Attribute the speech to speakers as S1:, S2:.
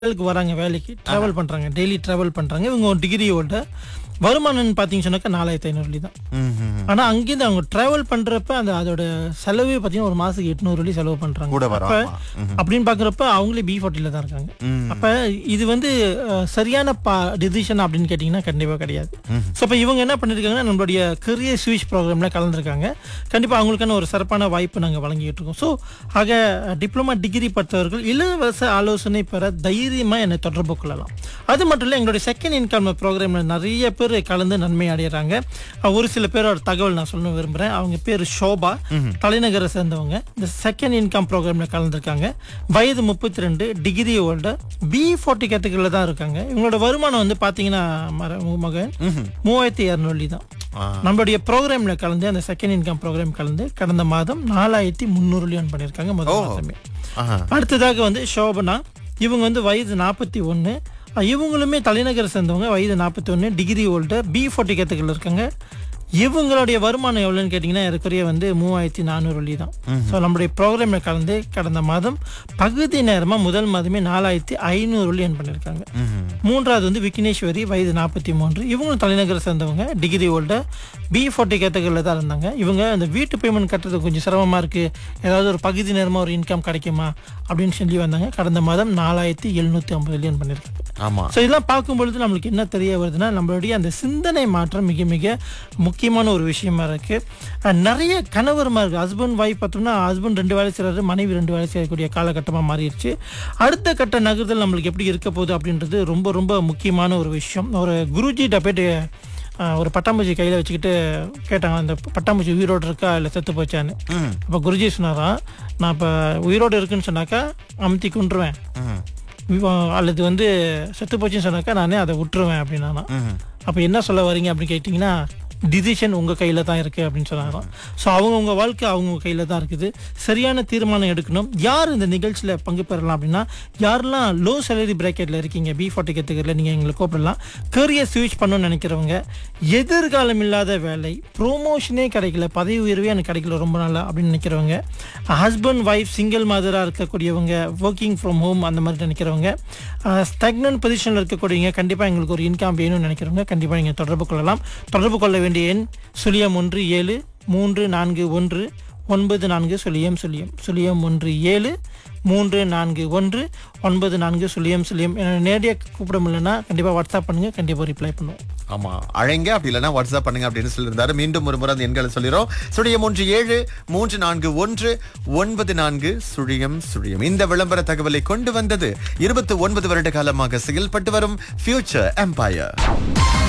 S1: வேலைக்கு வராங்க வேலைக்கு டிராவல் பண்றாங்க டெய்லி டிராவல் பண்றாங்க இவங்க ஒரு டிகிரியோட வருமானம்னு பார்த்தீங்கன்னு சொன்னாக்கா நாலாயிரத்தி ஐநூறு வெள்ளி தான்
S2: ம், ம்.
S1: ஆனா அங்கேருந்து அவங்க டிராவல் பண்றப்ப அந்த அதோட செலவே பார்த்தீங்கன்னா ஒரு மாசத்துக்கு எட்நூறு வெள்ளி செலவு பண்றாங்க
S2: கூட வரும்
S1: அப்ப
S2: ஆமா. ம்,
S1: அப்படின்னு பாக்குறப்ப அவங்களே பி ஃபார்ட்டில தான் இருக்காங்க
S2: ம்.
S1: அப்ப இது வந்து அஹ், சரியான டிசிஷன் அப்படின்னு கேட்டிங்கன்னா கண்டிப்பா கிடையாது ஸோ இப்போ இவங்க என்ன பண்ணிருக்காங்கன்னா நம்மளுடைய கரியர் ஸ்விட்ச் ப்ரோக்ராம்ல கலந்துருக்காங்க கண்டிப்பா அவங்களுக்கான ஒரு சிறப்பான வாய்ப்பு நாங்க வழங்கிட்டு இருக்கோம் ஸோ ஆக டிப்ளமா டிகிரி பட்டவர்கள் இலவச ஆலோசனை பெற தைரியமா என்னை தொடர்பு கொள்ளலாம் அது மட்டும் இல்லை எங்களுடைய செகண்ட் இன்கம் ப்ரோக்ராம்ல நிறைய பேர் கலந்து நன்மை அடைகிறாங்க அஹ், ஒரு சில பேரோட தகவல் நான் சொல்ல விரும்புறேன் அவங்க பேர் ஷோபா தலைநகரை சேர்ந்தவங்க இந்த செகண்ட் இன்கம் ப்ரோக்ராம்ல கலந்துருக்காங்க வயது முப்பத்தி ரெண்டு டிகிரி ஹோல்டர் பி ஃபார்ட்டி கேட்டகரியில் தான் இருக்காங்க இவங்களோட வருமானம் வந்து பார்த்தீங்கன்னா மர- மகன் மூவாயிரத்தி இரநூறு தான்
S2: ஆ.
S1: நம்மளுடைய ப்ரோக்ராம்ல கலந்து அந்த செகண்ட் இன்கம் ப்ரோக்ராம் கலந்து கடந்த மாதம் நாலாயிரத்தி முந்நூறு ஏர்ன் பண்ணியிருக்காங்க முதல் மாதமே
S2: ஆஹா.
S1: அடுத்ததாக வந்து சோபனா இவங்க வந்து வயது நாற்பத்தி ஒன்று இவங்களுமே தலைநகரை சேர்ந்தவங்க வயது நாற்பத்தி ஒன்று டிகிரி ஹோல்டர் பி ஃபார்ட்டி கேட்டகரியில் இருக்காங்க இவங்களுடைய வருமானம் எவ்வளோன்னு கேட்டிங்கன்னா ஏறக்குறைய வந்து மூவாயிரத்தி நானூறு வழி தான் ஸோ நம்மளுடைய ப்ரோக்ராமில் கலந்து கடந்த மாதம் பகுதி நேரமாக முதல் மாதமே நாலாயிரத்தி ஐநூறு வழி என் பண்ணியிருக்காங்க
S2: ம்ஹும்.
S1: மூன்றாவது வந்து விக்னேஸ்வரி வயது நாற்பத்தி மூன்று இவங்களும் தலைநகரை சேர்ந்தவங்க டிகிரி ஹோல்டர் பி ஃபார்ட்டி கேட்டகரியில் தான் இருந்தாங்க இவங்க அந்த வீட்டு பேமெண்ட் கட்டுறது கொஞ்சம் சிரமமாக இருக்குது ஏதாவது ஒரு பகுதி நேரமாக ஒரு இன்கம் கிடைக்குமா அப்படின்னு சொல்லி வந்தாங்க கடந்த மாதம் நாலாயிரத்தி எழுநூற்றி ஐம்பது மில்லியன் பண்ணியிருக்காங்க
S2: ஆமா
S1: ஸோ இதெல்லாம் பார்க்கும்பொழுது நம்மளுக்கு என்ன தெரிய வருதுன்னா நம்மளுடைய அந்த சிந்தனை மாற்றம் மிக மிக முக்கியமான ஒரு விஷயமா இருக்கு அஹ் நிறைய கணவர்மா இருக்கு ஹஸ்பண்ட் ஒய்ஃப் பார்த்தோம்னா ஹஸ்பண்ட் ரெண்டு வேலை செய்கிறாரு மனைவி ரெண்டு வேலை செய்யக்கூடிய காலகட்டமாக மாறிடுச்சு அடுத்த கட்ட நகர்தல் நம்மளுக்கு எப்படி இருக்க போகுது அப்படின்றது ரொம்ப ரொம்ப முக்கியமான ஒரு விஷயம் ஒரு குருஜிட்ட போயிட்டு அஹ், ஒரு பட்டாம்பூச்சி கையில் வச்சுக்கிட்டு கேட்டாங்க அந்த பட்டாம்பூச்சி உயிரோடு இருக்கா இல்லை செத்து போச்சான்னு
S2: ம்.
S1: அப்போ குருஜி சொன்னாராம் நான் இப்போ உயிரோடு இருக்குன்னு சொன்னாக்கா அமுத்தி கொண்டுருவேன்
S2: ம்.
S1: விவா- அல்லது வந்து செத்து போச்சுன்னு சொன்னாக்கா நானே அதை விட்டுருவேன் அப்படின்னா
S2: ம்.
S1: அப்போ என்ன சொல்ல வரீங்க அப்படின்னு கேட்டிங்கன்னா டிசிஷன் உங்கள் கையில் தான் இருக்குது அப்படின்னு சொன்னாராம் ஸோ அவங்கவுங்க வாழ்க்கை அவங்கவுங்க கையில் தான் இருக்குது சரியான தீர்மானம் எடுக்கணும் யார் இந்த நிகழ்ச்சியில் பங்கு பெறலாம் அப்படின்னா யாரெல்லாம் லோ சேலரி பிரேக்கெட்டில் இருக்கீங்க பி ஃபார்ட்டி கேட்டகரியில் நீங்கள் எங்களை கூப்பிடலாம் கரியர் ஸ்விட்ச் பண்ணணும்னு நினைக்கிறவங்க எதிர்காலம் இல்லாத வேலை ப்ரோமோஷனே கிடைக்கல பதவி உயர்வே எனக்கு கிடைக்கல ரொம்ப நாளாக அப்படின்னு நினைக்கிறவங்க ஹஸ்பண்ட் ஒய்ஃப் சிங்கிள் மதராக இருக்கக்கூடியவங்க ஒர்க்கிங் ஃப்ரம் ஹோம் அந்த மாதிரி நினைக்கிறவங்க ஸ்டக்னன் பொசிஷனில் இருக்கக்கூடியவங்க கண்டிப்பாக எங்களுக்கு ஒரு இன்கம் வேணும்னு நினைக்கிறவங்க கண்டிப்பாக நீங்கள் தொடர்பு கொள்ளலாம் தொடர்பு கொள்ள வேண்டிய எண் சுழியம் ஒன்று ஏழு மூன்று நான்கு ஒன்று ஒன்பது நான்கு சுழியம் சுழியம் சுழியம் ஒன்று ஏழு மூன்று நான்கு ஒன்று ஒன்பது நான்கு சுழியம் சுழியம் என்ன நேரடியாக கூப்பிட முடியலன்னா கண்டிப்பாக வாட்ஸ்அப் பண்ணுங்கள் கண்டிப்பாக ரிப்ளை பண்ணுவோம்
S2: ஆமா அழைங்க அப்படி இல்லைன்னா வாட்ஸ்அப் பண்ணுங்க அப்படின்னு சொல்லியிருந்தாரு மீண்டும் ஒரு முறை அந்த எண்களை சொல்லிடுறோம் சுழியம் ஒன்று ஏழு மூன்று நான்கு ஒன்று ஒன்பது நான்கு சுழியம் சுழியம் இந்த விளம்பர தகவலை கொண்டு வந்தது இருபத்தி ஒன்பது வருட காலமாக செயல்பட்டு வரும் ஃபியூச்சர் எம்பையர்